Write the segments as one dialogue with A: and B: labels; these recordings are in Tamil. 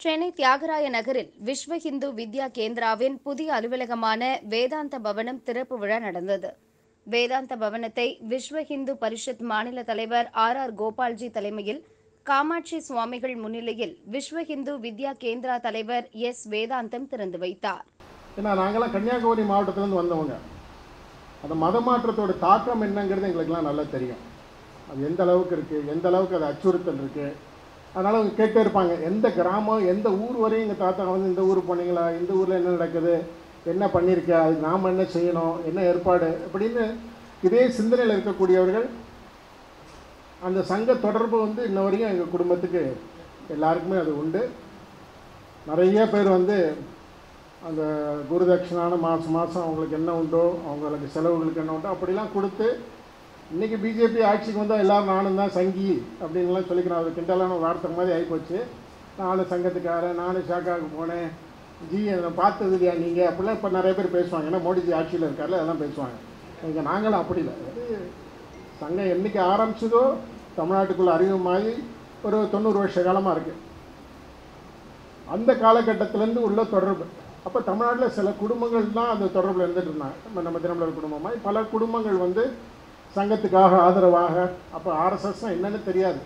A: சென்னை தியாகராய நகரில் விஸ்வ இந்து வித்யா கேந்திராவின் புதிய அலுவலகமான வேதாந்த பவனம் திறப்பு விழா நடந்தது வேதாந்த பவனத்தை விஸ்வ இந்து பரிஷத் மாநில தலைவர் ஆர் ஆர் கோபால்ஜி தலைமையில் காமாட்சி சுவாமிகள் முன்னிலையில் விஸ்வ இந்து வித்யா கேந்திரா தலைவர் எஸ் வேதாந்தம் திறந்து வைத்தார்
B: ஏன்னா நாங்களாம் கன்னியாகுமரி மாவட்டத்திலேருந்து வந்தவங்க அந்த மத மாற்றத்தோட தாக்கம் என்னங்கிறது எங்களுக்கெல்லாம் நல்லா தெரியும் அது எந்த அளவுக்கு இருக்குது எந்த அளவுக்கு அது அச்சுறுத்தல் இருக்குது அதனால் அவங்க கேட்டே இருப்பாங்க எந்த கிராமம் எந்த ஊர் வரையும் எங்கள் தாத்தா வந்து இந்த ஊர் போனீங்களா இந்த ஊரில் என்ன நடக்குது என்ன பண்ணியிருக்க அதுக்கு நாம் என்ன செய்யணும் என்ன ஏற்பாடு அப்படின்னு இதே சிந்தனையில் இருக்கக்கூடியவர்கள் அந்த சங்க தொடர்பு வந்து இன்ன வரையும் எங்கள் குடும்பத்துக்கு எல்லாருக்குமே அது உண்டு நிறைய பேர் வந்து அந்த குருதட்சிணான மாதம் மாதம் அவங்களுக்கு என்ன உண்டோ அவங்களுக்கு செலவுகளுக்கு என்ன உண்டோ அப்படிலாம் கொடுத்து இன்றைக்கி பிஜேபி ஆட்சிக்கு வந்தால் எல்லோரும் நானும் தான் சங்கி அப்படின்லாம் சொல்லிக்கிறோம் அது கிண்டலான வார்த்தை மாதிரி ஆகிப்போச்சு நானும் சங்கத்துக்காரன் நானும் ஷாக்காவுக்கு போனேன் ஜி அதை பார்த்தது இல்லையா நீங்கள் அப்படிலாம் இப்போ நிறைய பேர் பேசுவாங்க ஏன்னா மோடிஜி ஆட்சியில் இருக்கார்ல அதெல்லாம் பேசுவாங்க இங்கே நாங்களும் அப்படி இல்லை அது சங்கம் என்றைக்கு ஆரம்பிச்சதோ தமிழ்நாட்டுக்குள்ளே அறிமுகமாகி ஒரு தொண்ணூறு வருஷ காலமாக இருக்குது அந்த காலகட்டத்திலேருந்து உள்ள தொடர்பு அப்போ தமிழ்நாட்டில் சில குடும்பங்கள் தான் அந்த தொடர்பில் இருந்துட்டு இருந்தாங்க நம்ம நம்ம தினமலர் குடும்பமாக பல குடும்பங்கள் வந்து சங்கத்துக்காக ஆதரவாக அப்போ ஆர்எஸ்எஸ் என்னன்னு தெரியாது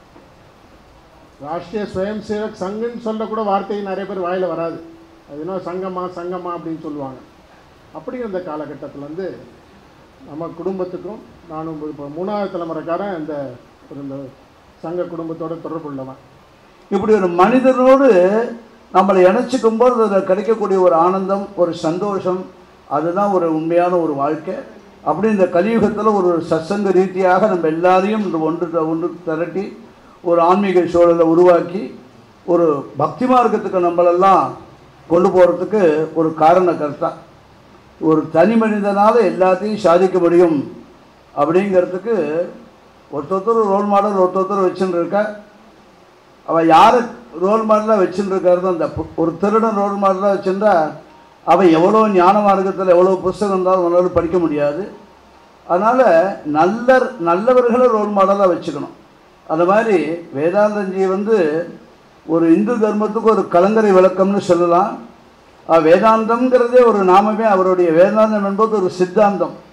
B: ராஷ்டிரிய ஸ்வயம் சேவக் சங்கன்னு சொல்லக்கூட வார்த்தை நிறைய பேர் வாயில் வராது அது என்ன சங்கமா சங்கமா அப்படின்னு சொல்லுவாங்க அப்படி இருந்த காலகட்டத்தில் வந்து நம்ம குடும்பத்துக்கும் நானும் இப்போ மூணாவது தலைமுறைக்காரன் இந்த ஒரு இந்த சங்க குடும்பத்தோட தொடர்பு உள்ளவன்
C: இப்படி ஒரு மனிதனோடு நம்மளை இணைச்சிக்கும் போது அதில் கிடைக்கக்கூடிய ஒரு ஆனந்தம் ஒரு சந்தோஷம் அதுதான் ஒரு உண்மையான ஒரு வாழ்க்கை அப்படி இந்த கலியுகத்தில் ஒரு சத்சங்க ரீதியாக நம்ம எல்லாரையும் இந்த ஒன்று ஒன்று திரட்டி ஒரு ஆன்மீக சூழலை உருவாக்கி ஒரு பக்தி மார்க்கத்துக்கு நம்மளெல்லாம் கொண்டு போகிறதுக்கு ஒரு காரண கர்த்தா ஒரு தனி மனிதனால் எல்லாத்தையும் சாதிக்க முடியும் அப்படிங்கிறதுக்கு ஒருத்தொருத்தர் ரோல் மாடல் ஒருத்தொருத்தர் வச்சுன்னு இருக்க அவன் யாரை ரோல் மாடலாக வச்சுட்டு இருக்கிறது அந்த பு- ஒரு திருடன் ரோல் மாடலாக வச்சுருந்தா அவன் எவ்வளோ ஞான மார்க்கத்தில் எவ்வளோ புஸ்தகம் இருந்தாலும் அவனால படிக்க முடியாது அதனால் நல்ல நல்லவர்களை ரோல் மாடலாக வச்சுக்கணும் அந்த மாதிரி வேதாந்தஞ்சி வந்து ஒரு இந்து தர்மத்துக்கு ஒரு கலங்கரை விளக்கம்னு சொல்லலாம் அஹ் வேதாந்தம்ங்கிறதே ஒரு நாமமே அவருடைய வேதாந்தம் என்பது ஒரு சித்தாந்தம்